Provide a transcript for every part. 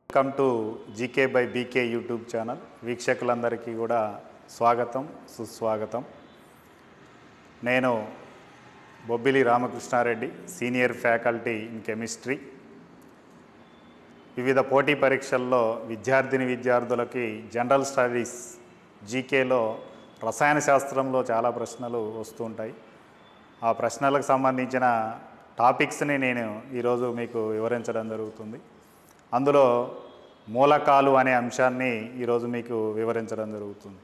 welcome to GK by BK YouTube channel వీక్షకులందరికీ కూడా స్వాగతం సుస్వాగతం నేను Bobbili Ramakrishna Reddy senior faculty in chemistry వివిధ పోటీ పరీక్షల్లో విద్యార్థిని విద్యార్థులకి జనరల్ స్టడీస్ జీకేలో రసాయన శాస్త్రంలో చాలా ప్రశ్నలు వస్తూ ఉంటాయి ఆ ప్రశ్నలకు సంబంధించిన టాపిక్స్ని నేను ఈరోజు మీకు వివరించడం జరుగుతుంది అందులో మూలకాలు అనే అంశాన్ని ఈరోజు మీకు వివరించడం జరుగుతుంది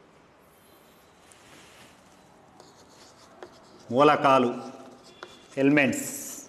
మూలకాలు ఎలిమెంట్స్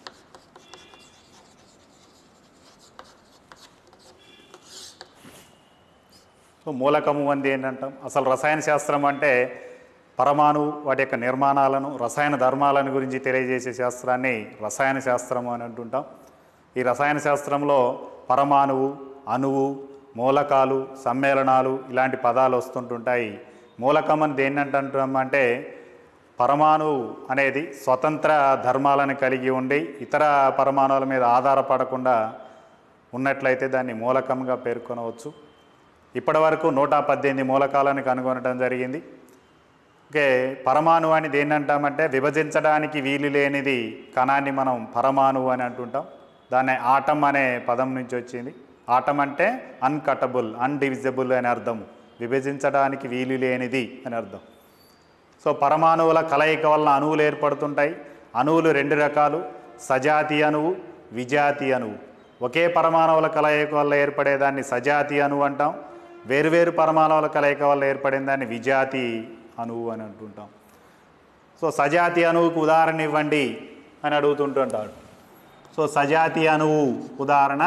సో మూలకము అంది ఏంటంటాం అసలు రసాయన శాస్త్రం అంటే పరమాణువు వాటి యొక్క నిర్మాణాలను రసాయన ధర్మాలను గురించి తెలియజేసే శాస్త్రాన్ని రసాయన శాస్త్రము అని అంటుంటాం ఈ రసాయన శాస్త్రంలో పరమాణువు అణువు మూలకాలు సమ్మేళనాలు ఇలాంటి పదాలు వస్తుంటుంటాయి మూలకం అని దేన్ని అంటుంటాం అంటే పరమాణువు అనేది స్వతంత్ర ధర్మాలను కలిగి ఉండి ఇతర పరమాణువుల మీద ఆధారపడకుండా ఉన్నట్లయితే దాన్ని మూలకంగా పేర్కొనవచ్చు ఇప్పటి వరకు నూట పద్దెనిమిది మూలకాలను కనుగొనడం జరిగింది ఓకే పరమాణువు అని దేన్ని అంటామంటే విభజించడానికి వీలు లేనిది కణాన్ని మనం పరమాణువు అని అంటుంటాం దాన్ని ఆటం అనే పదం నుంచి వచ్చింది ఆటం అంటే అన్కటబుల్ అన్డివిజిబుల్ అని అర్థం విభజించడానికి వీలు లేనిది అని అర్థం సో పరమాణువుల కలయిక వలన అణువులు ఏర్పడుతుంటాయి అణువులు రెండు రకాలు సజాతి అణువు విజాతి అణువు ఒకే పరమాణువుల కలయిక వల్ల ఏర్పడేదాన్ని సజాతి అణువు అంటాం వేరువేరు పరమాణువుల కలయిక వల్ల ఏర్పడిన దాన్ని విజాతి అణువు అని అంటుంటాం సో సజాతి అణువుకు ఉదాహరణ ఇవ్వండి అని అడుగుతుంటుంటాడు సో సజాతి అణువు ఉదాహరణ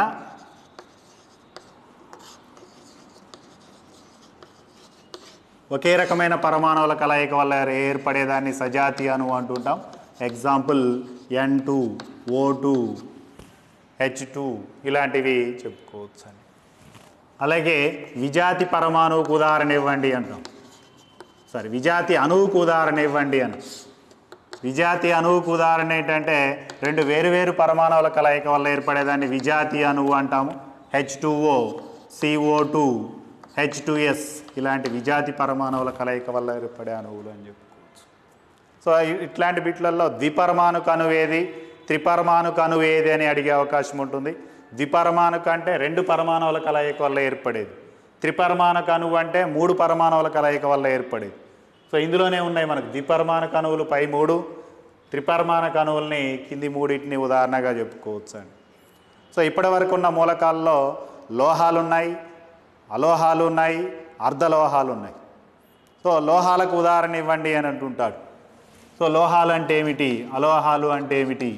ఒకే రకమైన పరమాణువుల కలయిక వల్ల ఏర్పడేదాన్ని సజాతి అణువు అంటుంటాం example N two O two H two ఇలాంటివి చెప్పుకోవచ్చు అని అలాగే విజాతి పరమాణువుకు ఉదాహరణ ఇవ్వండి అంటాం సరే విజాతి అణువుకు ఉదాహరణ ఇవ్వండి అని విజాతి అణువుకు ఉదాహరణ ఏంటంటే రెండు వేరువేరు పరమాణువుల కలయిక వల్ల ఏర్పడేదాన్ని విజాతి అణువు అంటాము H two O C O two H two S ఇలాంటి విజాతి పరమాణువుల కలయిక వల్ల ఏర్పడే అణువులు అని చెప్పుకోవచ్చు సో ఇ- ఇట్లాంటి బిట్లలో ద్విపరమాణు కనువేది త్రిపరమాణు కనువేది అని అడిగే అవకాశం ఉంటుంది ద్విపరమాణు అంటే రెండు పరమాణువుల కలయిక వల్ల ఏర్పడేది త్రిపరమాణు కణువు అంటే మూడు పరమాణువుల కలయిక వల్ల ఏర్పడేది సో ఇందులోనే ఉన్నాయి మనకు ద్విపరమాణు కణువులు పై మూడు త్రిపరమాణు కణువుల్ని కింది మూడింటిని ఉదాహరణగా చెప్పుకోవచ్చు అండి సో ఇప్పటి వరకు ఉన్న మూలకాల్లో లోహాలు ఉన్నాయి అలోహాలు ఉన్నాయి అర్ధలోహాలు ఉన్నాయి సో లోహాలకు ఉదాహరణ ఇవ్వండి అని అంటుంటాడు సో లోహాలు అంటే ఏమిటి అలోహాలు అంటే ఏమిటి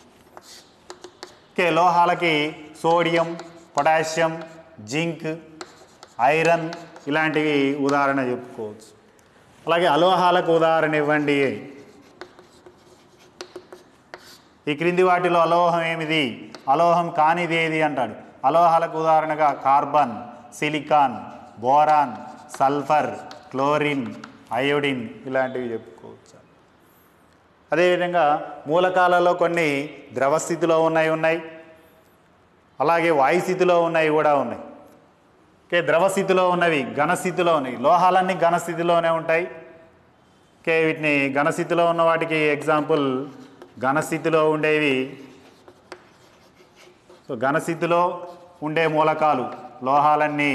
ఓకే లోహాలకి సోడియం పొటాషియం జింక్ ఐరన్ ఇలాంటివి ఉదాహరణ చెప్పుకోవచ్చు అలాగే అలోహాలకు ఉదాహరణ ఇవ్వండి ఈ క్రింది వాటిలో అలోహం ఏమిది అలోహం కానిది ఏది అంటాడు అలోహాలకు ఉదాహరణగా carbon silicon boron sulphur chlorine iodine ఇలాంటివి చెప్పుకోవచ్చు అదేవిధంగా మూలకాలలో కొన్ని ద్రవ స్థితిలో ఉన్నాయి ఉన్నాయి అలాగే వాయు స్థితిలో ఉన్నాయి కూడా ఉన్నాయి ఓకే ద్రవ స్థితిలో ఉన్నవి ఘనస్థితిలో ఉన్నాయి లోహాలన్నీ ఘనస్థితిలోనే ఉంటాయి ఓకే వీటిని ఘనస్థితిలో ఉన్న వాటికి ఎగ్జాంపుల్ ఘనస్థితిలో ఉండేవి సో ఘనస్థితిలో ఉండే మూలకాలు లోహాలన్నీ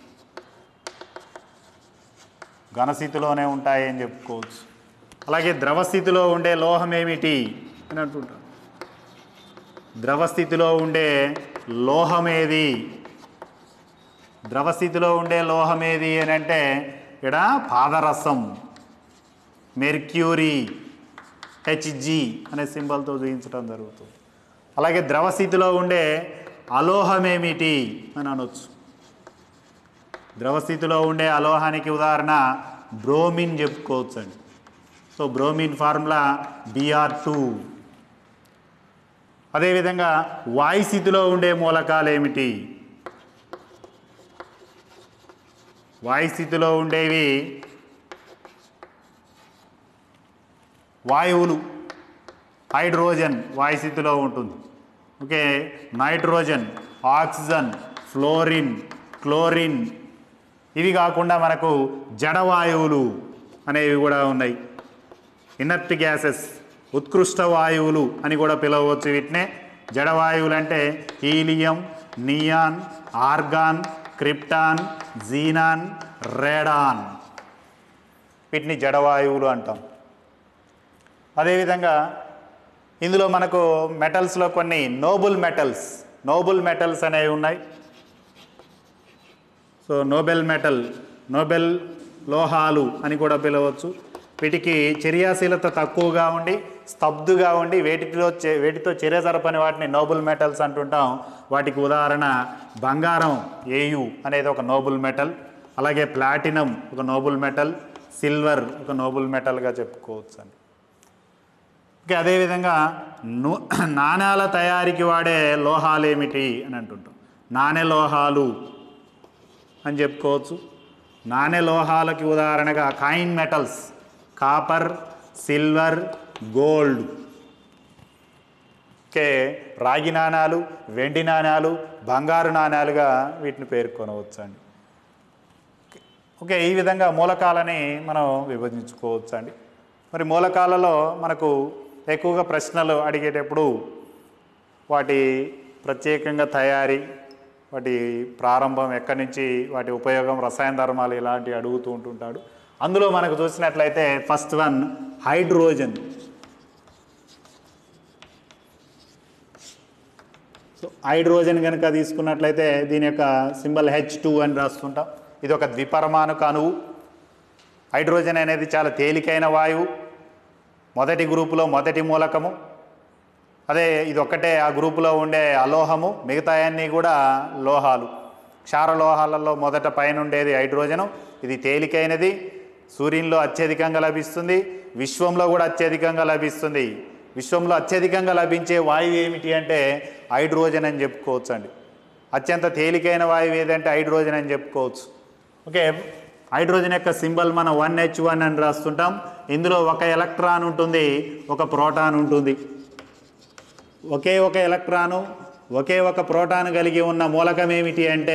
ఘనస్థితిలోనే ఉంటాయి అని చెప్పుకోవచ్చు అలాగే ద్రవస్థితిలో ఉండే లోహం ఏమిటి అని అంటుంటారు ద్రవస్థితిలో ఉండే లోహం ఏది ద్రవస్థితిలో ఉండే లోహం ఏది అని అంటే ఇక్కడ పాదరసం మెర్క్యూరీ హెచ్జి అనే సింబల్తో చూపించడం జరుగుతుంది అలాగే ద్రవస్థితిలో ఉండే అలోహం ఏమిటి అని అనొచ్చు ద్రవస్థితిలో ఉండే అలోహానికి ఉదాహరణ బ్రోమిన్ చెప్పుకోవచ్చు అండి so bromine formula B R two అదేవిధంగా వాయు స్థితిలో ఉండే మూలకాలు ఏమిటి వాయు స్థితిలో ఉండేవి వాయువులు హైడ్రోజన్ వాయు స్థితిలో ఉంటుంది okay nitrogen oxygen fluorine chlorine ఇవి కాకుండా మనకు జడవాయువులు అనేవి కూడా ఉన్నాయి ఇనర్ట్ గ్యాసెస్ ఉత్కృష్ట వాయువులు అని కూడా పిలవవచ్చు వీటినే జడవాయువులు అంటే helium neon argon krypton xenon radon వీటిని జడవాయువులు అంటాం అదేవిధంగా ఇందులో మనకు మెటల్స్లో కొన్ని నోబుల్ మెటల్స్ నోబుల్ మెటల్స్ అనేవి ఉన్నాయి సో నోబెల్ మెటల్ నోబెల్ లోహాలు అని కూడా పిలవచ్చు వీటికి చర్యాశీలత తక్కువగా ఉండి స్తబ్దుగా ఉండి వేటిలో చే- వేటితో చర్య జరపని వాటిని నోబుల్ మెటల్స్ అంటుంటాం వాటికి ఉదాహరణ బంగారం ఏయు అనేది ఒక నోబుల్ మెటల్ అలాగే ప్లాటినం ఒక నోబుల్ మెటల్ సిల్వర్ ఒక నోబుల్ మెటల్గా చెప్పుకోవచ్చు అండి ఓకే అదేవిధంగా ను నాణ్యాల తయారీకి వాడే లోహాలు ఏమిటి అని అంటుంటాం నాణ్య లోహాలు అని చెప్పుకోవచ్చు నాణ్య లోహాలకి ఉదాహరణగా coin metals copper silver gold okay రాగి నాణాలు వెండి నాణాలు బంగారు నాణాలుగా వీటిని పేర్కొనవచ్చు అండి ఓకే ఈ విధంగా మూలకాలని మనం విభజించుకోవచ్చు అండి మరి మూలకాలలో మనకు ఎక్కువగా ప్రశ్నలు అడిగేటప్పుడు వాటి ప్రత్యేకంగా తయారీ వాటి ప్రారంభం ఎక్కడి నుంచి వాటి ఉపయోగం రసాయన ధర్మాలు ఇలాంటివి అడుగుతూ ఉంటుంటాడు అందులో మనకు చూసినట్లయితే first one hydrogen so hydrogen కనుక తీసుకున్నట్లయితే దీని యొక్క సింబల్ హెచ్ టూ అని రాస్తుంటాం ఇది ఒక ద్విపరమాణుక అణువు హైడ్రోజన్ అనేది చాలా తేలికైన వాయువు మొదటి గ్రూపులో మొదటి మూలకము అదే ఇది ఒక్కటే ఆ గ్రూపులో ఉండే అలోహము మిగతా అన్నీ కూడా లోహాలు క్షార లోహాలలో మొదట పైన ఉండేది హైడ్రోజను ఇది తేలికైనది సూర్యునిలో అత్యధికంగా లభిస్తుంది విశ్వంలో కూడా అత్యధికంగా లభిస్తుంది విశ్వంలో అత్యధికంగా లభించే వాయువు ఏమిటి అంటే హైడ్రోజన్ అని చెప్పుకోవచ్చు అండి అత్యంత తేలికైన వాయువు ఏదంటే హైడ్రోజన్ అని చెప్పుకోవచ్చు ఓకే హైడ్రోజన్ యొక్క సింబల్ మనం వన్ హెచ్ వన్ అని రాస్తుంటాం ఇందులో ఒక ఎలక్ట్రాన్ ఉంటుంది ఒక ప్రోటాన్ ఉంటుంది ఒకే ఒక ఎలక్ట్రాను ఒకే ఒక ప్రోటాన్ కలిగి ఉన్న మూలకం ఏమిటి అంటే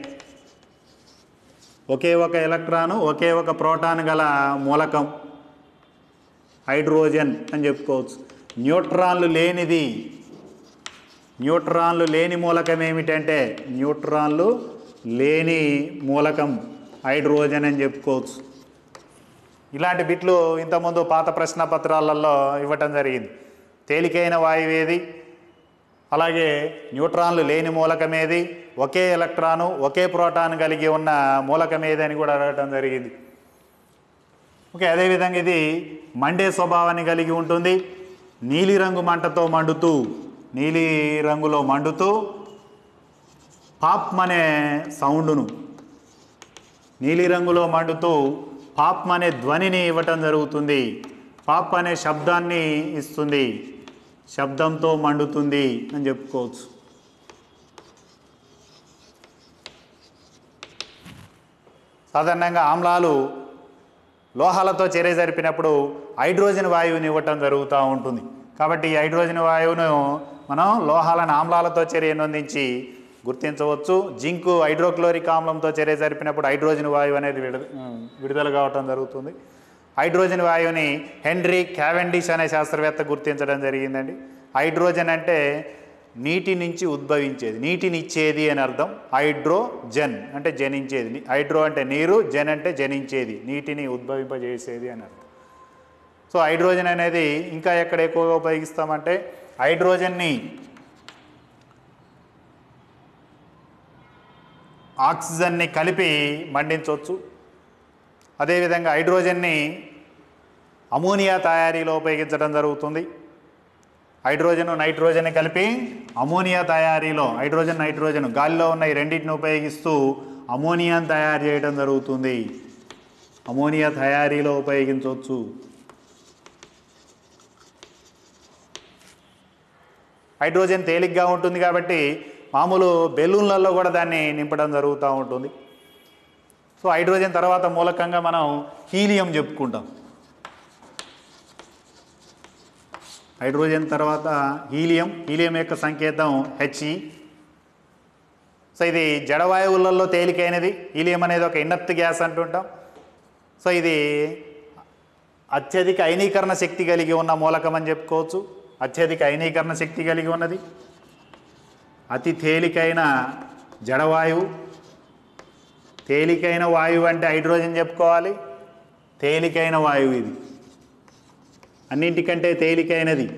ఒకే ఒక ఎలక్ట్రాను ఒకే ఒక ప్రోటాన్ గల మూలకం హైడ్రోజన్ అని చెప్పుకోవచ్చు న్యూట్రాన్లు లేనిది న్యూట్రాన్లు లేని మూలకం ఏమిటంటే న్యూట్రాన్లు లేని మూలకం హైడ్రోజన్ అని చెప్పుకోవచ్చు ఇలాంటి బిట్లు ఇంతకుముందు పాత ప్రశ్న పత్రాలలో ఇవ్వటం జరిగింది తేలికైన వాయువు ఏది అలాగే న్యూట్రాన్లు లేని మూలకం ఏది ఒకే ఎలక్ట్రాను ఒకే ప్రోటాన్ కలిగి ఉన్న మూలకం ఏది అని కూడా అడగటం జరిగింది ఓకే అదేవిధంగా ఇది మండే స్వభావాన్ని కలిగి ఉంటుంది నీలిరంగు మంటతో మండుతూ నీలి రంగులో మండుతూ పాప్ అనే సౌండును నీలిరంగులో మండుతూ పాప్ అనే ధ్వనిని ఇవ్వటం జరుగుతుంది పాప్ అనే శబ్దాన్ని ఇస్తుంది శబ్దంతో మండుతుంది అని చెప్పుకోవచ్చు సాధారణంగా ఆమ్లాలు లోహాలతో చర్య జరిపినప్పుడు హైడ్రోజన్ వాయువుని ఇవ్వటం జరుగుతూ ఉంటుంది కాబట్టి ఈ హైడ్రోజన్ వాయువును మనం లోహాలను ఆమ్లాలతో చర్యను అందించి గుర్తించవచ్చు జింకు హైడ్రోక్లోరిక్ ఆమ్లంతో చర్య జరిపినప్పుడు హైడ్రోజన్ వాయువు అనేది విడుద విడుదల కావటం జరుగుతుంది హైడ్రోజన్ వాయువుని హెన్రీ క్యావెండిష్ అనే శాస్త్రవేత్త గుర్తించడం జరిగిందండి హైడ్రోజన్ అంటే నీటి నుంచి ఉద్భవించేది నీటిని ఇచ్చేది అని అర్థం హైడ్రోజన్ అంటే జనించేది హైడ్రో అంటే నీరు జన్ అంటే జనించేది నీటిని ఉద్భవింపజేసేది అని అర్థం సో హైడ్రోజన్ అనేది ఇంకా ఎక్కడ ఎక్కువగా ఉపయోగిస్తామంటే హైడ్రోజన్ని ఆక్సిజన్ని కలిపి మండించవచ్చు అదేవిధంగా హైడ్రోజన్ని అమోనియా తయారీలో ఉపయోగించడం జరుగుతుంది హైడ్రోజన్ నైట్రోజన్ కలిపి అమోనియా తయారీలో హైడ్రోజన్ నైట్రోజన్ గాలిలో ఉన్న ఈ రెండింటిని ఉపయోగిస్తూ అమోనియాను తయారు చేయడం జరుగుతుంది అమోనియా తయారీలో ఉపయోగించవచ్చు హైడ్రోజన్ తేలిగ్గా ఉంటుంది కాబట్టి మామూలు బెలూన్లలో కూడా దాన్ని నింపడం జరుగుతూ ఉంటుంది సో హైడ్రోజన్ తర్వాత మూలకంగా మనం హీలియం చెప్పుకుంటాం హైడ్రోజన్ తర్వాత హీలియం హీలియం యొక్క సంకేతం హెచ్ఈ సో ఇది జడవాయువులలో తేలికైనది హీలియం అనేది ఒక ఇన్నర్త్ గ్యాస్ అంటుంటాం సో ఇది అత్యధిక అయనీకరణ శక్తి కలిగి ఉన్న మూలకం అని చెప్పుకోవచ్చు అత్యధిక అయనీకరణ శక్తి కలిగి ఉన్నది అతి తేలికైన జడవాయువు తేలికైన వాయువు అంటే హైడ్రోజన్ చెప్పుకోవాలి తేలికైన వాయువు ఇది అన్నింటికంటే తేలికైనది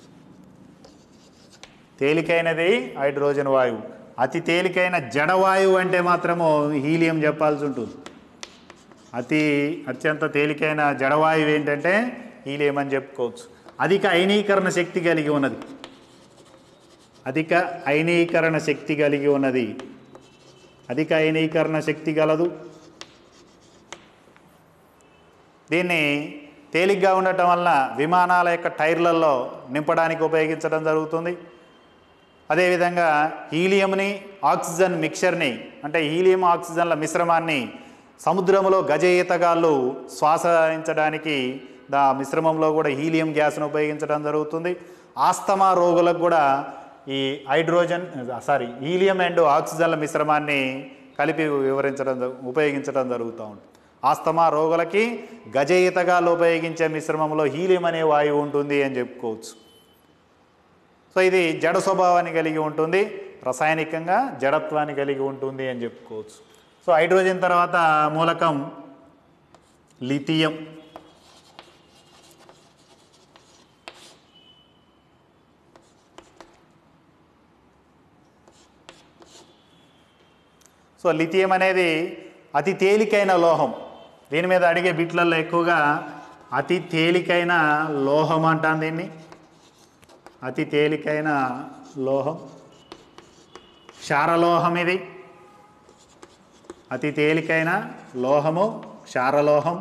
తేలికైనది హైడ్రోజన్ వాయువు అతి తేలికైన జడవాయువు అంటే మాత్రము హీలియం చెప్పాల్సి ఉంటుంది అతి అత్యంత తేలికైన జడవాయువు ఏంటంటే హీలియం అని చెప్పుకోవచ్చు అధిక అయనీకరణ శక్తి కలిగి ఉన్నది అధిక అయనీకరణ శక్తి కలిగి ఉన్నది అధిక అయనీకరణ శక్తి గలదు దీన్ని తేలిగ్గా ఉండటం వలన విమానాల యొక్క టైర్లలో నింపడానికి ఉపయోగించడం జరుగుతుంది అదేవిధంగా హీలియంని ఆక్సిజన్ మిక్చర్ని అంటే హీలియం ఆక్సిజన్ల మిశ్రమాన్ని సముద్రంలో గజ ఈతగాళ్ళు శ్వాసించడానికి దా మిశ్రమంలో కూడా హీలియం గ్యాస్ను ఉపయోగించడం జరుగుతుంది ఆస్తమా రోగులకు కూడా ఈ హైడ్రోజన్ సారీ హీలియం అండ్ ఆక్సిజన్ల మిశ్రమాన్ని కలిపి వివరించడం జరు- ఉపయోగించడం జరుగుతూ ఉంటుంది ఆస్తమా రోగులకి గజ ఈతగాళ్ళు ఉపయోగించే మిశ్రమంలో హీలియం అనే వాయువు ఉంటుంది అని చెప్పుకోవచ్చు సో ఇది జడ స్వభావాన్ని కలిగి ఉంటుంది రసాయనికంగా జడత్వాన్ని కలిగి ఉంటుంది అని చెప్పుకోవచ్చు సో హైడ్రోజన్ తర్వాత మూలకం లిథియం సో లిథియం అనేది అతి తేలికైన లోహం దీని మీద అడిగే బిట్లలో ఎక్కువగా అతి తేలికైన లోహం అంటాం దీన్ని అతి తేలికైన లోహం క్షారలోహం ఇది అతి తేలికైన లోహము క్షారలోహం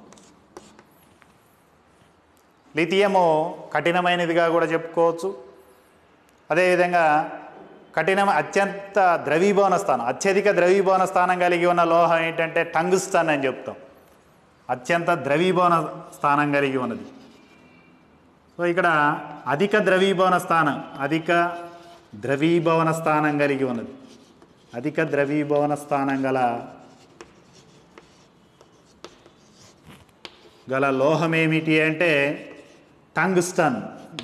లిథియము కఠినమైనదిగా కూడా చెప్పుకోవచ్చు అదేవిధంగా కఠినం అత్యంత ద్రవీభవన స్థానం అత్యధిక ద్రవీభవన స్థానం కలిగి ఉన్న లోహం ఏంటంటే టంగుస్తాన్ అని చెప్తాం అత్యంత ద్రవీభవన స్థానం కలిగి ఉన్నది సో ఇక్కడ అధిక ద్రవీభవన స్థానం అధిక ద్రవీభవన స్థానం కలిగి ఉన్నది అధిక ద్రవీభవన స్థానం గల గల లోహం ఏమిటి అంటే టంగ్స్టన్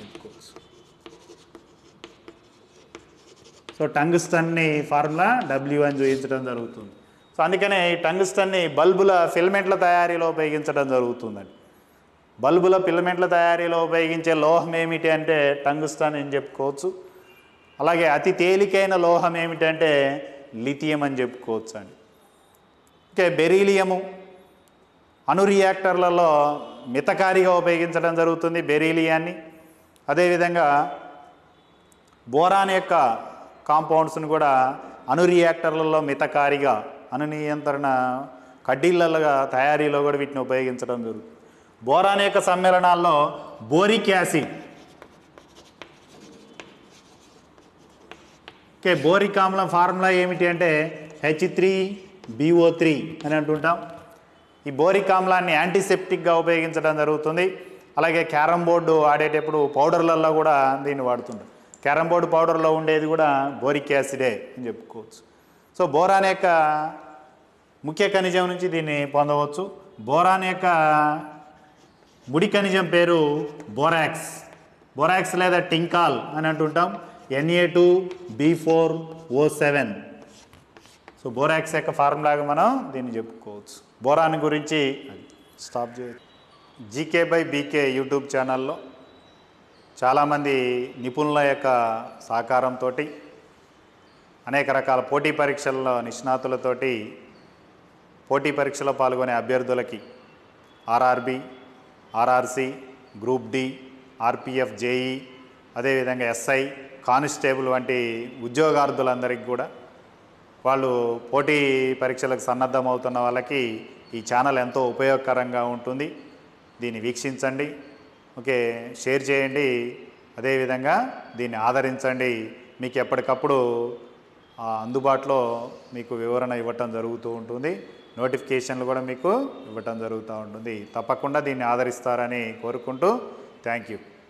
సో టంగ్స్టన్ని ఫార్ములా డబ్ల్యూ అని చూపించడం జరుగుతుంది సో అందుకనే ఈ టంగ్స్టన్ని బల్బుల ఫిలమెంట్ల తయారీలో ఉపయోగించడం జరుగుతుందండి బల్బుల ఫిలమెంట్ల తయారీలో ఉపయోగించే లోహం ఏమిటి అంటే టంగుస్టాన్ అని చెప్పుకోవచ్చు అలాగే అతి తేలికైన లోహం ఏమిటంటే లిథియం అని చెప్పుకోవచ్చు అండి ఓకే బెరీలియము అణు రియాక్టర్లలో మితకారిగా ఉపయోగించడం జరుగుతుంది బెరీలియాన్ని అదేవిధంగా బోరాన్ యొక్క కాంపౌండ్స్ని కూడా అణు రియాక్టర్లలో మితకారిగా అణు నియంత్రణ కడ్డీలగా తయారీలో కూడా వీటిని ఉపయోగించడం జరుగుతుంది బోరాన్ యొక్క సమ్మేళనాల్లో బోరిక్ యాసిడ్ ఓకే బోరిక్ ఆమ్లం ఫార్ములా ఏమిటి అంటే హెచ్ త్రీ బిఓ త్రీ అని అంటుంటాం ఈ బోరిక్ ఆమ్లాన్ని యాంటీసెప్టిక్గా ఉపయోగించడం జరుగుతుంది అలాగే క్యారమ్ బోర్డు ఆడేటప్పుడు పౌడర్లలో కూడా దీన్ని వాడుతుంటాం క్యారమ్ బోర్డు పౌడర్లో ఉండేది కూడా బోరిక్ యాసిడే అని చెప్పుకోవచ్చు సో బోరాన్ యొక్క ముఖ్య ఖనిజం నుంచి దీన్ని పొందవచ్చు బోరాన్ యొక్క ముడి ఖనిజం పేరు బోరాక్స్ బోరాక్స్ లేదా టింకాల్ అని అంటుంటాం N A two B four O seven so borax యొక్క ఫార్ములాగా మనం దీన్ని చెప్పుకోవచ్చు బోరాన్ గురించి స్టాప్ చేయ జీకే బై బీకే యూట్యూబ్ ఛానల్లో చాలామంది నిపుణుల యొక్క సహకారంతో అనేక రకాల పోటీ పరీక్షల్లో నిష్ణాతులతోటి పోటీ పరీక్షలో పాల్గొనే అభ్యర్థులకి RRB RRC group D RPF JE అదేవిధంగా ఎస్ఐ కానిస్టేబుల్ వంటి ఉద్యోగార్థులందరికీ కూడా వాళ్ళు పోటీ పరీక్షలకు సన్నద్ధమవుతున్న వాళ్ళకి ఈ ఛానల్ ఎంతో ఉపయోగకరంగా ఉంటుంది దీన్ని వీక్షించండి ఓకే షేర్ చేయండి అదేవిధంగా దీన్ని ఆదరించండి మీకు ఎప్పటికప్పుడు ఆ, అందుబాటులో మీకు వివరణ ఇవ్వటం జరుగుతూ ఉంటుంది నోటిఫికేషన్లు కూడా మీకు ఇవ్వటం జరుగుతూ ఉంటుంది తప్పకుండా దీన్ని ఆదరిస్తారని కోరుకుంటూ థ్యాంక్ యూ